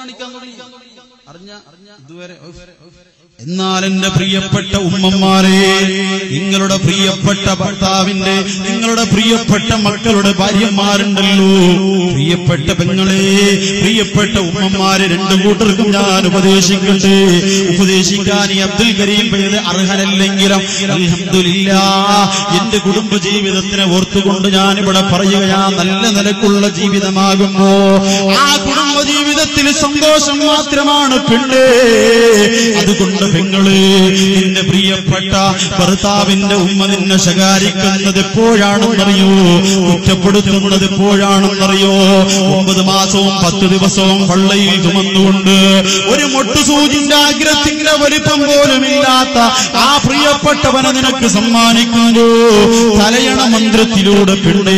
കാണിക്കാൻ തുടങ്ങി അറിഞ്ഞ ഇതുവരെ എന്നാൽ എന്റെ പ്രിയപ്പെട്ട ഉമ്മമാരെ നിങ്ങളുടെ പ്രിയപ്പെട്ട ഭർത്താവിന്റെ നിങ്ങളുടെ പ്രിയപ്പെട്ട മക്കളുടെ ഭാര്യമാരുണ്ടല്ലോ പ്രിയപ്പെട്ട പെങ്ങളെ പ്രിയപ്പെട്ട ഉമ്മമാരെ രണ്ടു കൂട്ടർക്കും ഞാൻ ഉപദേശിക്കട്ടെ ഉപദേശിക്കാൻ ഈ അബ്ദുൽ കരീം പേര് അർഹനല്ലെങ്കിലും അൽഹംദുലില്ലാ എന്റെ കുടുംബ ജീവിതത്തിനെ ഓർത്തുകൊണ്ട് ഞാൻ ഇവിടെ പറയുകയാ നല്ല നിലക്കുള്ള ജീവിതമാകുമ്പോ ആ കുടുംബ ജീവിതത്തിൽ സന്തോഷം മാത്രമാണ് പെണ്ണേ അതുകൊണ്ട് പെങ്ങള് നിന്റെ പ്രിയപ്പെട്ട ഭർത്താവിന്റെ ഉമ്മ നിന്നെ ശകാരിക്കുന്നത് എപ്പോഴാണെന്നറിയോ കുറ്റപ്പെടുത്തുന്നത് എപ്പോഴാണെന്നറിയോ ഒമ്പത് മാസവും പത്ത് ദിവസവും പള്ളയിൽ ചുമന്നുകൊണ്ട് ഒരു മൊട്ടുസൂചിന്റെ ആഗ്രഹത്തിന്റെ വലിപ്പം പോലുമില്ലാത്ത ആ പ്രിയപ്പെട്ടവനെ നിനക്ക് സമ്മാനിക്കുന്നു തലയണ മന്ത്രത്തിലൂടെ പെണ്ണേ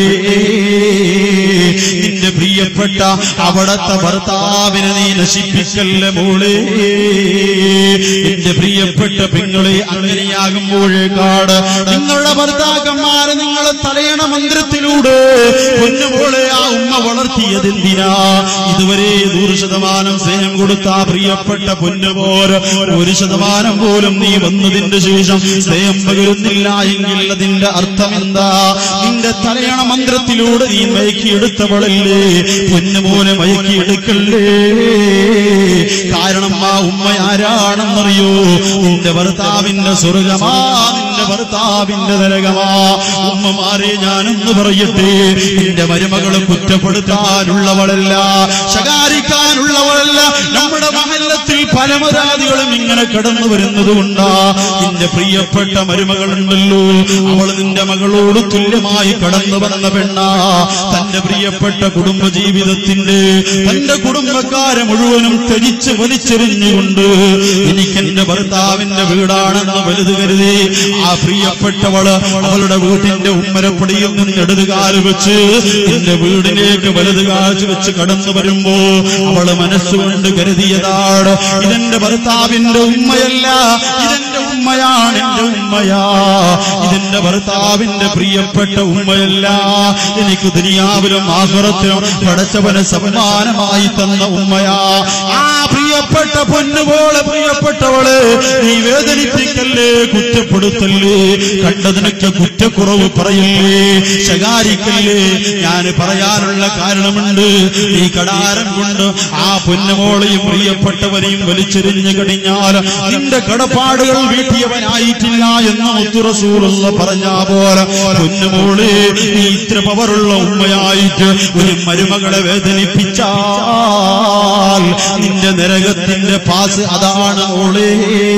നിന്റെ പ്രിയപ്പെട്ട അവിടത്തെ ഭർത്താവിനെ നീ നശിപ്പിക്കല്ല മോളെ എന്റെ പ്രിയപ്പെട്ട പെങ്ങളെ അങ്ങനെയാകുമ്പോഴേക്കാട് നിങ്ങളുടെ ഭർത്താക്കന്മാരെ നിങ്ങളെ തലയണ മന്ത്രത്തിലൂടെ പൊന്നുപോലെ ആ ഉമ്മ വളർത്തിയതെന്തിനാ ഇതുവരെ നൂറ് ശതമാനം സ്നേഹം കൊടുത്ത ആ പ്രിയപ്പെട്ട പൊന്നുപോലെ ഒരു ശതമാനം പോലും നീ വന്നതിന്റെ ശേഷം സ്നേഹം പകരുന്നില്ല എങ്കിൽ അതിന്റെ അർത്ഥം എന്താ നിന്റെ തലയണ മന്ത്രത്തിലൂടെ നീ മയക്കിയെടുത്തവളല്ലേ പൊന്നുപോലെ മയക്കിയെടുക്കല്ലേ കാരണം ആ ഉമ്മ ആരാണെന്നറിയോ നിന്റെ ഭർത്താവിന്റെ സ്വർഗമാ നിന്റെ ഭർത്താവിന്റെ നരകമാ ഉമ്മമാരെ ഞാനെന്ന് പറയട്ടെ നിന്റെ മരുമകളെ കുറ്റപ്പെടുത്താനുള്ളവളല്ല ശകാരിക്കാനുള്ളവളല്ല നമ്മുടെ മഹല്ലത്തിൽ പല മരാദികളും ഇങ്ങനെ കടന്നു വരുന്നത് കൊണ്ടാ നിന്റെ പ്രിയപ്പെട്ട മരുമകളുണ്ടല്ലോ അവൾ നിന്റെ മകളോട് തുല്യമായി കടന്നു വന്ന പെണ്ണാ തന്റെ പ്രിയപ്പെട്ട കുടുംബ ജീവിതത്തിന്റെ തന്റെ കുടുംബക്കാരെ മുഴുവനും ത്യജിച്ച് വലിച്ചെറിഞ്ഞുകൊണ്ട് എനിക്ക് എന്റെ ഭർത്താവിന്റെ വീടാണെന്ന് വലുത് കരുതി ആ പ്രിയപ്പെട്ടവള് അവളുടെ വീട്ടിന്റെ ഉമ്മരപ്പടിയിൽ നിന്ന് ഇടത് കാല് വെച്ച് എന്റെ വീടിലേക്ക് വലത് കാഴ്ച വെച്ച് കടന്നു വരുമ്പോ അവള് മനസ്സുകൊണ്ട് കരുതിയതാണ് ഇതെന്റെ ഭർത്താവിന്റെ ഉമ്മയല്ല ഇതെന്റെ ഉമ്മയാണ് എന്റെ ഉമ്മയാ ഇതെന്റെ ഭർത്താവിന്റെ പ്രിയപ്പെട്ട ഉമ്മയല്ല എനിക്ക് ദുനിയാവിലും ആഹുറത്തിലും പടച്ചവന് സമ്മാനമായി തന്ന ഉമ്മയാ ആ പ്രിയപ്പെട്ട പൊന്നുപോലെ പ്രിയപ്പെട്ടവള് നീ വേദനിപ്പിക്കല്ലേ കുറ്റപ്പെടുത്തല്ലേ കണ്ടതിനൊക്കെ കുറ്റക്കുറവ് പറയല്ലേ ശകാരിക്കല്ലേ ഞാൻ പറയാനുള്ള കാരണമുണ്ട് ഈ കടാരം കൊണ്ട് ആ പൊന്നുമോളെയും പ്രിയപ്പെട്ടവരെയും വലിച്ചെറിഞ്ഞു കഴിഞ്ഞാൽ നിന്റെ കടപ്പാടുകൾ വീട്ടിയവനായിട്ടില്ല എന്ന് മുത്തുറസൂലുള്ള പറഞ്ഞ പോലെ പൊന്നുമോളെ നീ ഇത്ര പവറുള്ള ഉമ്മയായിട്ട് ഒരു മരുമകളെ വേദനിപ്പിച്ചാൽ നിന്റെ നരകത്തിന്റെ പാസ് അതാണ് മോളെ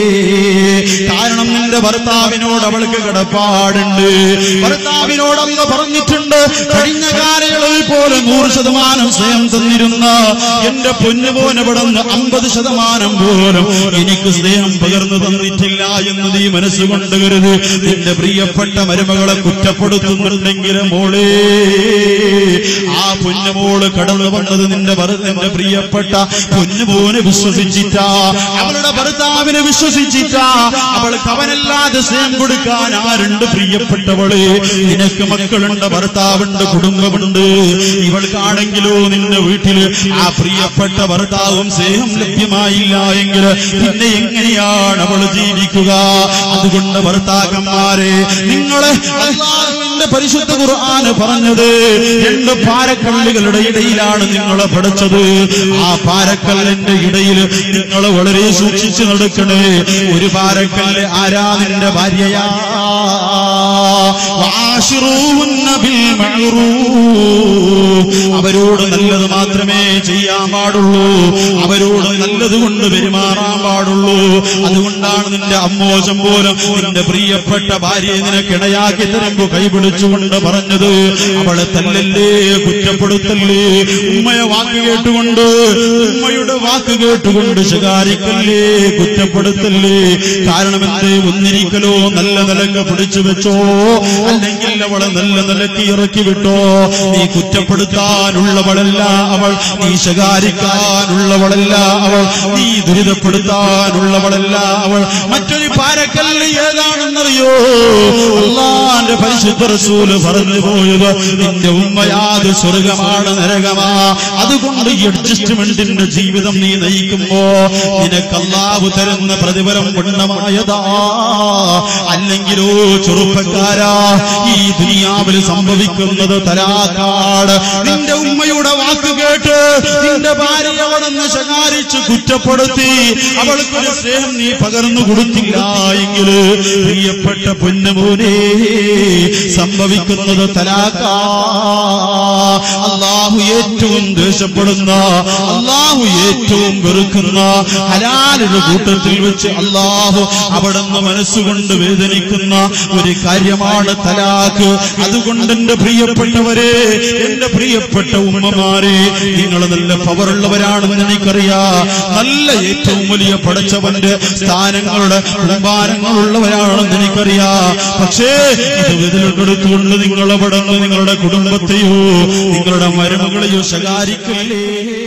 കാരണം നിന്റെ ഭർത്താവിനോട് അവൾക്ക് കടപ്പാടുണ്ട് ഭർത്താവിനോട് അന്ന് പറഞ്ഞിട്ടുണ്ട് കഴിഞ്ഞ കാലയളവിൽ പോലെ നൂറ് ശതമാനം സ്നേഹം തന്നിരുന്ന എന്റെ പൊന്നുപോനെ പടന്ന് അമ്പത് ശതമാനം പോലും എനിക്ക് സ്നേഹം പകർന്നു തന്നിട്ടില്ല എന്ന് നീ മനസ്സുകൊണ്ട് കരുത് നിന്റെ പ്രിയപ്പെട്ട മരുമകളെ കുറ്റപ്പെടുത്തുന്നുണ്ടെങ്കിൽ മോളെ ആ പൊന്നുമോള് കടന്നു വന്നത് നിന്റെ ഭർ- നിന്റെ പ്രിയപ്പെട്ട പൊന്നുമോനെ വിശ്വസിച്ചിട്ടാ അവളുടെ ഭർത്താവിനെ വിശ്വസിച്ചിട്ടാ അവൾക്ക് അവനല്ലാതെ സ്നേഹം കൊടുക്കാൻ ആരുണ്ട് പ്രിയപ്പെട്ടവള് നിനക്ക് മക്കളുണ്ട് ഭർത്താവുണ്ട് കുടുംബമുണ്ട് ഇവൾക്കാണെങ്കിലോ നിന്റെ വീട്ടില് ആ പ്രിയപ്പെട്ട ഭർത്താവും സ്നേഹം ലഭ്യമായില്ല എങ്കിൽ പിന്നെ എങ്ങനെയാണ് അവൾ ജീവിക്കുക അതുകൊണ്ട് ഭർത്താക്കന്മാരെ നിങ്ങളെ അള്ളാഹുവിന്റെ പരിശുദ്ധ ഖുർആന് പറഞ്ഞത് രണ്ട് പാരക്കല്ലുകളുടെ ഇടയിലാണ് നിങ്ങളെ പഠിച്ചത് ആ പാരക്കല്ലിന്റെ ഇടയിൽ നിങ്ങൾ വളരെ സൂക്ഷിച്ചു നടക്കണേ ഒരു പാരക്കല്ല് ആരാ നിന്റെ ഭാര്യയാ വാശിറൂഹുന്ന ബിൽ മഅറൂഫ്. അവരോട് നല്ലത് മാത്രമേ ചെയ്യാൻ പാടുള്ളൂ അവരോട് നല്ലത് കൊണ്ട് പെരുമാറാൻ പാടുള്ളൂ അതുകൊണ്ടാണ് നിന്റെ അമ്മോശം പോലും നിന്റെ പ്രിയപ്പെട്ട ഭാര്യയെ നിനക്ക് ഇണയാക്കി തരുമ്പോ കൈപിടിച്ചുകൊണ്ട് പറഞ്ഞത് അവളെ തല്ലല്ലേ കുറ്റപ്പെടുത്തല്ലേ ഉമ്മയെ വാക്ക് കേട്ടുകൊണ്ട് ഉമ്മയുടെ വാക്ക് കേട്ടുകൊണ്ട് ശകാരിക്കല്ലേ കുറ്റപ്പെടുത്തല്ലേ കാരണം എന്തേ ഒന്നിരിക്കലോ നല്ല നിലക്ക് പിടിച്ചു വെച്ചോ അല്ലെങ്കിൽ അവളെ നല്ല നിലക്ക് ഇറക്കി വിട്ടോ നീ കുറ്റപ്പെടുത്താനുള്ളവളല്ല അവൾ നീ ശകാരിക്കാനുള്ളവളല്ല അവൾ നീ ദുരിതപ്പെടുത്താനുള്ളവളല്ല അവൾ മറ്റൊരു പാരക്കല്ല് ഏതാണെന്നറിയോ അള്ളാന്റെ പരിശുദ്ധ റസൂല് പറഞ്ഞു പോയത് നിന്റെ ഉമ്മയാത് സ്വർഗമാണ് നരകമാ അതുകൊണ്ട് ഈ അഡ്ജസ്റ്റ്മെന്റിന്റെ ജീവിതം നീ നയിക്കുമ്പോ നിനക്ക് അല്ലാഹു തരുന്ന പ്രതിഫലം ഗുണമായതാ അല്ലെങ്കിലോ ചെറുപ്പക്കാരാ ഈ ദുനിയാവിൽ സംഭവിക്കുന്നത് തലാക്കാട് നിന്റെ ഉമ്മയുടെ വാക്ക് കേട്ട് നിന്റെ ഭാര്യ അവിടുന്ന് ശകാരിച്ച് കുറ്റപ്പെടുത്തി അവൾക്കൊരു സ്നേഹം നീ പകർന്നു കൊടുത്തില്ല എങ്കിൽ പ്രിയപ്പെട്ട പൊന്നുമോനെ സംഭവിക്കുന്നത് തലാക്കാ അള്ളാഹു ഏറ്റവും ദേഷ്യപ്പെടുന്ന അള്ളാഹു ഏറ്റവും വെറുക്കുന്ന ഹലാലിന്റെ കൂട്ടത്തിൽ വെച്ച് അള്ളാഹു അവിടുന്ന് മനസ്സുകൊണ്ട് വേദനിക്കുന്ന ഒരു കാര്യമാണ് തലാഖ് അതുകൊണ്ട് എന്റെ പ്രിയപ്പെട്ടവരെ എന്റെ പ്രിയപ്പെട്ട ഉമ്മമാരെ നിങ്ങൾ നല്ല പവറുള്ളവരാണെന്ന് എനിക്കറിയാം നല്ല ഏറ്റവും വലിയ പടച്ചവന്റെ സ്ഥാനങ്ങളുടെ കുമ്പാരങ്ങളുള്ളവരാണെന്ന് എനിക്കറിയാം പക്ഷേ ഇത് വിതിലെടുത്തുകൊണ്ട് നിങ്ങൾ അവിടെ നിങ്ങളുടെ കുടുംബത്തെയോ നിങ്ങളുടെ മരുമകളെയോ ശകാരിക്കില്ലേ